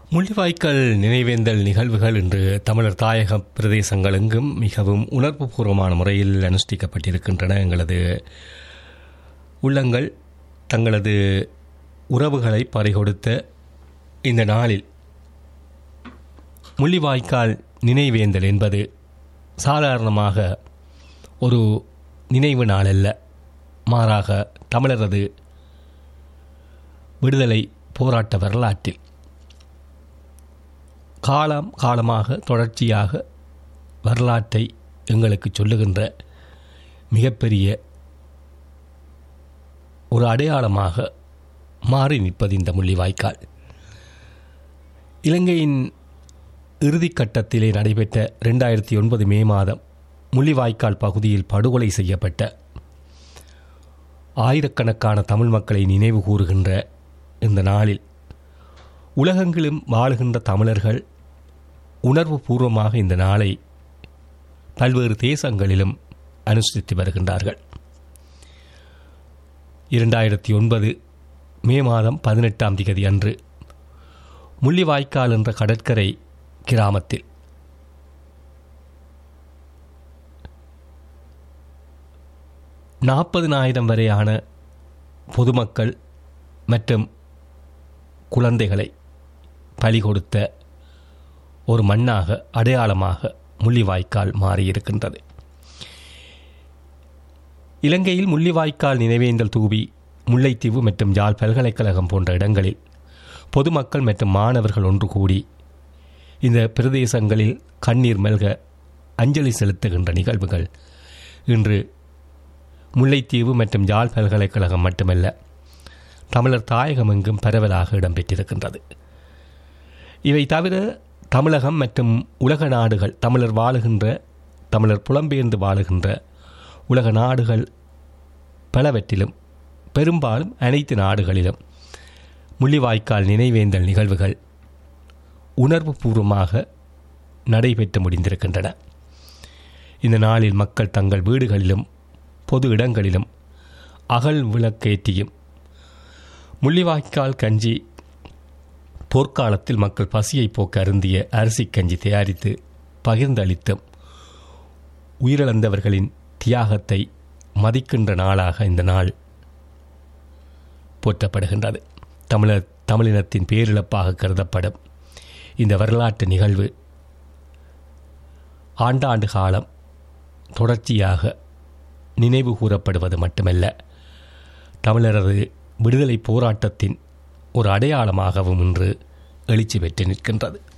முள்ளிவாய்க்கால் நினைவேந்தல் நிகழ்வுகள் இன்று தமிழர் தாயக பிரதேசங்கள் எங்கும் மிகவும் உணர்வுபூர்வமான முறையில் அனுஷ்டிக்கப்பட்டிருக்கின்றன எங்களது உள்ளங்கள் தங்களது உறவுகளை பறிகொடுத்த இந்த நாளில் முள்ளிவாய்க்கால் நினைவேந்தல் என்பது சாதாரணமாக ஒரு நினைவு நாள் அல்ல மாறாக தமிழரது விடுதலை போராட்ட வரலாற்றில் காலம் காலமாக தொடர்ச்சியாக வரலாற்றை எங்களுக்கு சொல்லுகின்ற மிகப்பெரிய ஒரு அடையாளமாக மாறி நிற்பது இந்த முள்ளிவாய்க்கால் இலங்கையின் இறுதிக்கட்டத்திலே நடைபெற்ற ரெண்டாயிரத்தி ஒன்பது மே மாதம் முள்ளிவாய்க்கால் பகுதியில் படுகொலை செய்யப்பட்ட ஆயிரக்கணக்கான தமிழ் மக்களை நினைவு கூறுகின்ற இந்த நாளில் உலகெங்கிலும் வாழுகின்ற தமிழர்கள் உணர்வு பூர்வமாக இந்த நாளை பல்வேறு தேசங்களிலும் அனுஷ்டித்து வருகின்றார்கள் இரண்டாயிரத்தி ஒன்பது மே மாதம் பதினெட்டாம் திகதி அன்று முள்ளிவாய்க்கால் என்ற கடற்கரை கிராமத்தில் நாற்பதினாயிரம் வரையான பொதுமக்கள் மற்றும் குழந்தைகளை பலி கொடுத்த ஒரு மண்ணாக அடையாளமாக முள்ளிவாய்க்கால் மாறியிருக்கின்றது இலங்கையில் முள்ளிவாய்க்கால் நினைவேந்தல் தூவி முல்லைத்தீவு மற்றும் யாழ் பல்கலைக்கழகம் போன்ற இடங்களில் பொதுமக்கள் மற்றும் மாணவர்கள் ஒன்று கூடி இந்த பிரதேசங்களில் கண்ணீர் மெல்க அஞ்சலி செலுத்துகின்ற நிகழ்வுகள் இன்று முல்லைத்தீவு மற்றும் யாழ் பல்கலைக்கழகம் மட்டுமல்ல தமிழர் தாயகம் எங்கும் பரவலாக இடம்பெற்றிருக்கின்றது இவை தவிர தமிழகம் மற்றும் உலக நாடுகள் தமிழர் வாழுகின்ற தமிழர் புலம்பெயர்ந்து வாழுகின்ற உலக நாடுகள் பலவற்றிலும் பெரும்பாலும் அனைத்து நாடுகளிலும் முள்ளிவாய்க்கால் நினைவேந்தல் நிகழ்வுகள் உணர்வு பூர்வமாக நடைபெற்று முடிந்திருக்கின்றன இந்த நாளில் மக்கள் தங்கள் வீடுகளிலும் பொது இடங்களிலும் அகல் விளக்கேற்றியும் முள்ளிவாய்க்கால் கஞ்சி போர்க்காலத்தில் மக்கள் பசியை போக்க அருந்திய அரிசி கஞ்சி தயாரித்து பகிர்ந்தளித்தும் உயிரிழந்தவர்களின் தியாகத்தை மதிக்கின்ற நாளாக இந்த நாள் போற்றப்படுகின்றது தமிழர் தமிழினத்தின் பேரிழப்பாக கருதப்படும் இந்த வரலாற்று நிகழ்வு ஆண்டாண்டு காலம் தொடர்ச்சியாக நினைவு கூறப்படுவது மட்டுமல்ல தமிழரது விடுதலை போராட்டத்தின் ஒரு அடையாளமாகவும் இன்று எழுச்சி பெற்று நிற்கின்றது